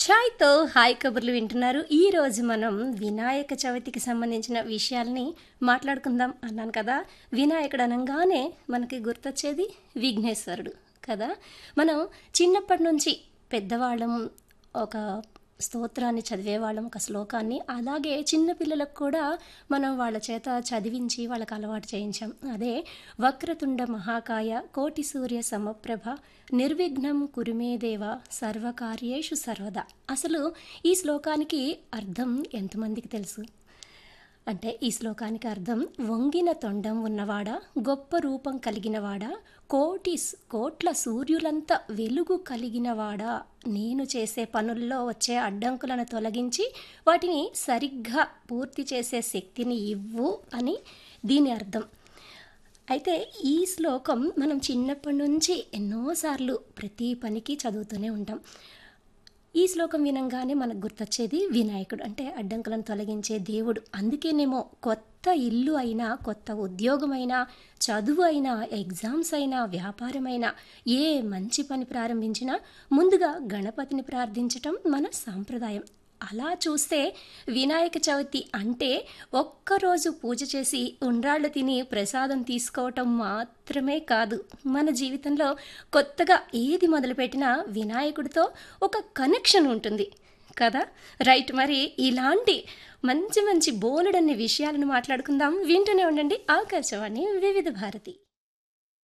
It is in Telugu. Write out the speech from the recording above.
ఛాయ్తో హాయ్ కబుర్లు వింటున్నారు ఈ రోజు మనం వినాయక చవితికి సంబంధించిన విషయాల్ని మాట్లాడుకుందాం అన్నాను కదా వినాయకుడు అనగానే మనకి గుర్తొచ్చేది విఘ్నేశ్వరుడు కదా మనం చిన్నప్పటి నుంచి పెద్దవాళ్ళం ఒక స్తోత్రాన్ని చదివేవాళ్ళం ఒక శ్లోకాన్ని అలాగే చిన్నపిల్లలకు కూడా మనం వాళ్ళ చేత చదివించి వాళ్ళకి అలవాటు చేయించాం అదే వక్రతుండ మహాకాయ కోటి సూర్య సమప్రభ నిర్విఘ్నం కురుమే దేవ సర్వకార్యేషు సర్వదా అసలు ఈ శ్లోకానికి అర్థం ఎంతమందికి తెలుసు అంటే ఈ శ్లోకానికి అర్థం వంగిన తొండం ఉన్నవాడా గొప్ప రూపం కలిగినవాడా కోటి స్- కోట్ల సూర్యులంత వెలుగు కలిగినవాడా నేను చేసే పనుల్లో వచ్చే అడ్డంకులను తొలగించి వాటిని సరిగ్గా పూర్తి చేసే శక్తిని ఇవ్వు అని దీని అర్థం అయితే ఈ శ్లోకం మనం చిన్నప్పటి నుంచి ఎన్నోసార్లు ప్రతి పనికి చదువుతూనే ఉంటాం ఈ శ్లోకం వినంగానే మనకు గుర్తొచ్చేది వినాయకుడు అంటే అడ్డంకులను తొలగించే దేవుడు అందుకేనేమో కొత్త ఇల్లు అయినా కొత్త ఉద్యోగం అయినా చదువు అయినా ఎగ్జామ్స్ అయినా వ్యాపారమైనా ఏ మంచి పని ప్రారంభించినా ముందుగా గణపతిని ప్రార్థించటం మన సాంప్రదాయం అలా చూస్తే వినాయక చవితి అంటే ఒక్కరోజు పూజ చేసి ఉండ్రాళ్ళు తిని ప్రసాదం తీసుకోవటం మాత్రమే కాదు మన జీవితంలో కొత్తగా ఏది మొదలుపెట్టినా వినాయకుడితో ఒక కనెక్షన్ ఉంటుంది కదా రైట్ మరి ఇలాంటి మంచి మంచి బోలెడన్ని విషయాలను మాట్లాడుకుందాం వింటూనే ఉండండి ఆకాశవాణి వివిధ భారతి